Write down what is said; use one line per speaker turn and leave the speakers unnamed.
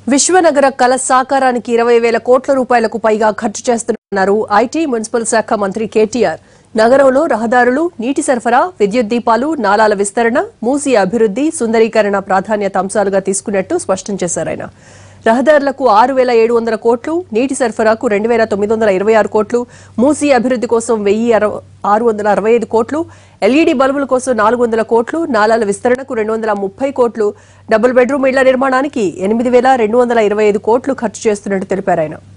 విశ్వనగర కల సాకారానికి ఇరవై వేల కోట్ల రూపాయలకు పైగా ఖర్చు చేస్తున్నారు ఐటీ మున్సిపల్ శాఖ మంత్రి కేటీఆర్ నగరంలో రహదారులు నీటి సరఫరా విద్యుత్ దీపాలు నాలాల విస్తరణ మూసి అభివృద్ధి సుందరీకరణ ప్రాధాన్యత అంశాలుగా తీసుకున్నట్టు స్పష్టం చేశారు ఆయన రహదారులకు ఆరు వేల ఏడు వందల కోట్లు నీటి సరఫరాకు రెండు వేల తొమ్మిది వందల ఇరవై ఆరు కోట్లు మూసీ అభివృద్ధి కోసం వెయ్యి అరవ- ఆరు వందల అరవై ఐదు కోట్లు ఎల్ఈడి బల్బుల కోసం నాలుగు వందల కోట్లు నాలాల విస్తరణకు రెండు వందల ముప్పై కోట్లు డబుల్ బెడ్రూమ్ ఇళ్ల నిర్మాణానికి ఎనిమిది వేల రెండు వందల ఇరవై ఐదు కోట్లు ఖర్చు చేస్తున్నట్టు తెలిపారు ఆయన